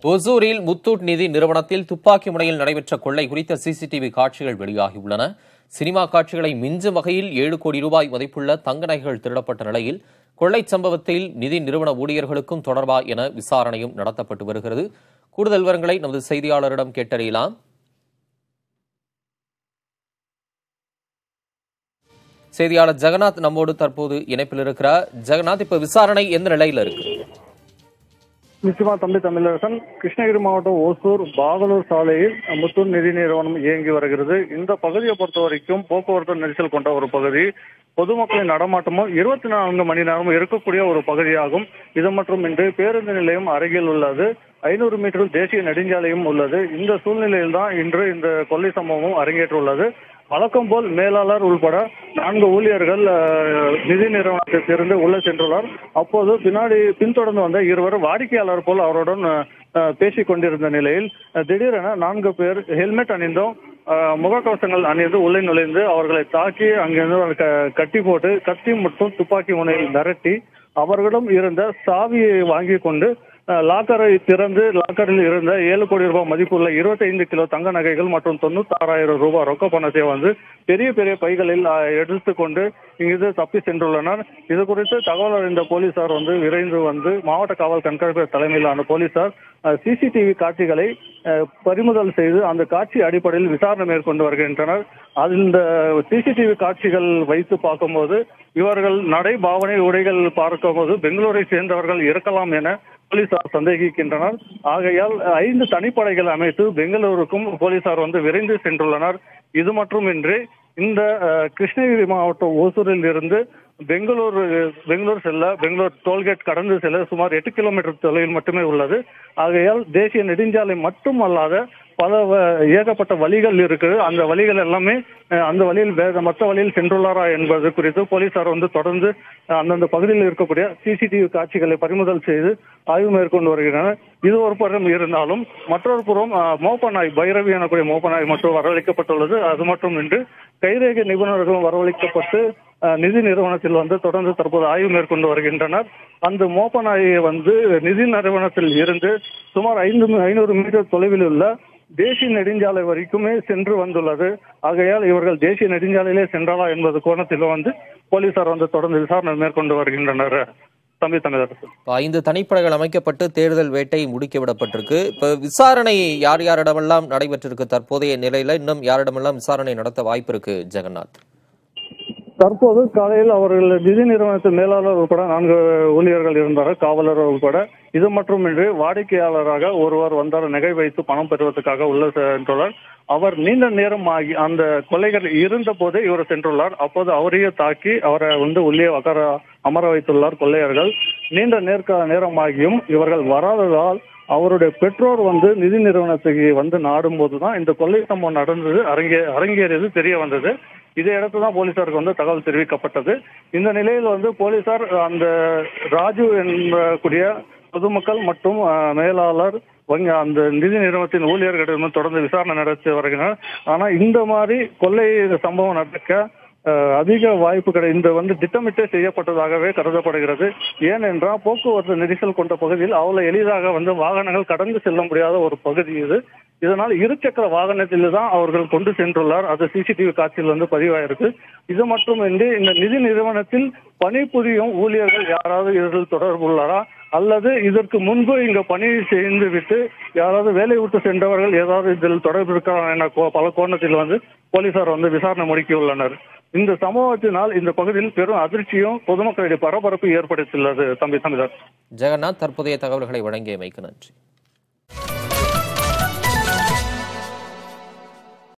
ஒசூரில் முத்தூட் நிதி நிறுவனத்தில் துப்பாக்கி முனையில் நடைபெற்ற கொள்ளை குறித்த சிசிடிவி காட்சிகள் வெளியாகியுள்ளன சினிமா காட்சிகளை மிஞ்சும் வகையில் ஏழு கோடி ரூபாய் மதிப்புள்ள தங்க நகைகள் திருடப்பட்ட நிலையில் கொள்ளை சம்பவத்தில் நிதி நிறுவன ஊழியர்களுக்கும் தொடர்பா என விசாரணையும் நடத்தப்பட்டு வருகிறது கூடுதல் விவரங்களை நமது செய்தியாளரிடம் கேட்டறியலாம் செய்தியாளர் ஜெகநாத் நம்மோடு தற்போது இணைப்பில் இருக்கிறார் ஜெகநாத் இப்ப விசாரணை எந்த நிலையில இருக்கு நிச்சயமா தம்பி தமிழரசன் கிருஷ்ணகிரி மாவட்டம் ஓசூர் பாகலூர் சாலையில் முத்தூர் நிதி நிறுவனம் இயங்கி வருகிறது இந்த பகுதியை பொறுத்த வரைக்கும் போக்குவரத்து நெரிசல் கொண்ட ஒரு பகுதி பொதுமக்களின் நடமாட்டமும் இருபத்தி நான்கு மணி நேரமும் இருக்கக்கூடிய ஒரு பகுதியாகும் இது மற்றும் இன்று பேருந்து நிலையம் அருகில் உள்ளது ஐநூறு மீட்டர் தேசிய நெடுஞ்சாலையும் உள்ளது இந்த சூழ்நிலையில் தான் இன்று இந்த கொள்ளை சம்பவமும் அரங்கேற்றுள்ளது வழக்கம் போல் மேலாளர் உள்பட நான்கு ஊழியர்கள் அஹ், நிதி நிறுவனத்திலிருந்து உள்ளே சென்றுள்ளார் அப்போது பின்னாடி பின்தொடர்ந்து வந்த இருவர் வாடிக்கையாளர் போல் அவருடன் அஹ், பேசிக் கொண்டிருந்த நிலையில் அஹ், திடீரென நான்கு பேர் ஹெல்மெட் அணிந்தும் அஹ், முகக்கவசங்கள் அணிந்து உள்ளே நுழைந்து அவர்களை தாக்கி அங்கிருந்து ஒரு க- கட்டி போட்டு கத்தி மற்றும் துப்பாக்கி முனையில் மிரட்டி அவர்களிடம் இருந்த சாவியை வாங்கி கொண்டு அஹ், லாக்கரை திறந்து லாக்கரில் இருந்த ஏழு கோடி ரூபாய் மதிப்புள்ள 25 கிலோ தங்க நகைகள் மற்றும் தொண்ணூத்தாறாயிரம் ரூபாய் ரொக்க பணத்தை வந்து பெரிய பெரிய பைகளில் அஹ், எடுத்துக்கொண்டு இங்கிருந்து தப்பி சென்றுள்ளனர் இது குறித்து தகவல் அறிந்த போலீசார் வந்து விரைந்து வந்து மாவட்ட காவல் கண்காணிப்பு தலைமையிலான போலீசார் சிசிடிவி காட்சிகளை அஹ், பறிமுதல் செய்து அந்த காட்சி அடிப்படையில் விசாரணை மேற்கொண்டு வருகின்றனர் அது இந்த சிசிடிவி காட்சிகள் வைத்து பார்க்கும்போது இவர்கள் நடை பாவனை உடைகள் பார்க்கும்போது பெங்களூரை சேர்ந்தவர்கள் இருக்கலாம் என போலீசார் சந்தேகிக்கின்றனர் ஆகையால் ஐந்து தனிப்படைகள் அமைத்து பெங்களூருக்கும் போலீசார் வந்து விரைந்து சென்றுள்ளனர் இது மட்டுமின்றி இந்த அஹ், கிருஷ்ணகிரி மாவட்டம் ஓசூரில் இருந்து பெங்களூர் பெங்களூர் செல்ல பெங்களூர் டோல்கேட் கடந்து செல்ல சுமார் எட்டு கிலோமீட்டர் தொலைவில் மட்டுமே உள்ளது ஆகையால் தேசிய நெடுஞ்சாலை மட்டுமல்லாத பல வ- ஏகப்பட்ட வழிகள் இருக்கு அந்த வழிகள் எல்லாமே அஹ், அந்த வழியில் வேற மற்ற வழியில் சென்றுள்ளாரா என்பது குறித்து போலீசார் வந்து தொடர்ந்து அஹ், அந்தந்த பகுதியில் இருக்கக்கூடிய சிசிடிவி காட்சிகளை பறிமுதல் செய்து ஆய்வு மேற்கொண்டு வருகின்றனர் இது ஒரு புறம் இருந்தாலும் மற்றொரு புறம் அஹ், மோப்ப நாய் பைரவி எனக்கூடிய மோப்ப நாய் மட்டும் வரவழைக்கப்பட்டுள்ளது அது மட்டும் இன்று கைரேகை நிபுணர்களும் வரவழைக்கப்பட்டு அஹ், நிதி நிறுவனத்தில் வந்து தொடர்ந்து தற்போது ஆய்வு மேற்கொண்டு வருகின்றனர் அந்த மோப்ப நாயை வந்து நிதி நிறுவனத்தில் இருந்து சுமார் ஐந்து ஐநூறு மீட்டர் தொலைவில் உள்ள தேசிய நெடுஞ்சாலை வரைக்குமே சென்று வந்துள்ளது ஆகையால் இவர்கள் தேசிய நெடுஞ்சாலையிலே சென்றாலா என்பது கோணத்தில் வந்து போலீசார் வந்து தொடர்ந்து விசாரணை மேற்கொண்டு வருகின்றனர் தம்பி தமிழரசு இப்ப ஐந்து தனிப்படைகள் அமைக்கப்பட்டு தேர்தல் வேட்டை முடுக்கிவிடப்பட்டிருக்கு இப்ப விசாரணை யார் யாரிடமெல்லாம் நடைபெற்றிருக்கு தற்போதைய நிலையில இன்னும் யாரிடமெல்லாம் விசாரணை நடத்த வாய்ப்பு இருக்கு ஜெகநாத் தற்போது காலையில் அவர்கள் நிதி நிறுவனத்து மேலாளர் உட்பட நான்கு ஊழியர்கள் இருந்தார் காவலர் உட்பட இது மட்டுமின்றி வாடிக்கையாளராக ஒருவர் வந்தார் நகை வைத்து பணம் பெறுவதற்காக உள்ள சென்றுள்ளார் அவர் நீண்ட நேரம் ஆகி அந்த கொள்ளைகள் இருந்த போதே இவர் சென்றுள்ளார் அப்போது அவரையே தாக்கி அவரை வந்து உள்ளே உட்கார அமர வைத்துள்ளார் கொள்ளையர்கள் நீண்ட நேர்க்க நேரமாகியும் இவர்கள் வராததால் அவருடைய பெற்றோர் வந்து நிதி நிறுவனத்துக்கு வந்து நாடும் போதுதான் இந்த கொள்ளை சம்பவம் நடந்தது அரங்கே அரங்கேறியது தெரிய வந்தது இதை அடுத்து தான் போலீசாருக்கு வந்து தகவல் தெரிவிக்கப்பட்டது இந்த நிலையில் வந்து போலீசார் அந்த ராஜு என்பக்கூடிய பொதுமக்கள் மற்றும் அஹ், மேலாளர் வங்கி அந்த நிதி நிறுவனத்தின் ஊழியர்களிடம் தொடர்ந்து விசாரணை நடத்தி வருகின்றனர் ஆனா இந்த மாதிரி கொள்ளை சம்பவம் நடக்க அஹ், அதிக வாய்ப்பு கிடை இந்த வந்து திட்டமிட்டே செய்யப்பட்டதாகவே கருதப்படுகிறது ஏனென்றால் போக்குவரத்து நெரிசல் கொண்ட பகுதியில் அவ்வளவு எளிதாக வந்து வாகனங்கள் கடந்து செல்ல முடியாத ஒரு பகுதி இது இதனால் இருசக்கர வாகனத்தில் தான் அவர்கள் கொண்டு சென்றுள்ளார் அது சிசிடிவி காட்சியில் வந்து பதிவாயிருக்கு இது மட்டுமின்றி இந்த நிதி நிறுவனத்தில் பணிபுரியும் ஊழியர்கள் யாராவது இதில் தொடர்புள்ளாரா அல்லது இதற்கு முன்பு இங்க பணி செய்து விட்டு யாராவது வேலை விட்டு சென்றவர்கள் ஏதாவது இதில் தொடர்பு இருக்கிறார் என கோ- பல கோணத்தில் வந்து போலீசார் வந்து விசாரணை முடுக்கியுள்ளனர் இந்த சம்பவத்தினால் இந்த பகுதியில் பெரும் அதிர்ச்சியும் பொதுமக்களிடையே பரபரப்பு ஏற்படுத்தியுள்ளது தம்பி தமிழர் ஜெகநாத் தற்போதைய தகவல்களை வழங்கியமைக்கு நன்றி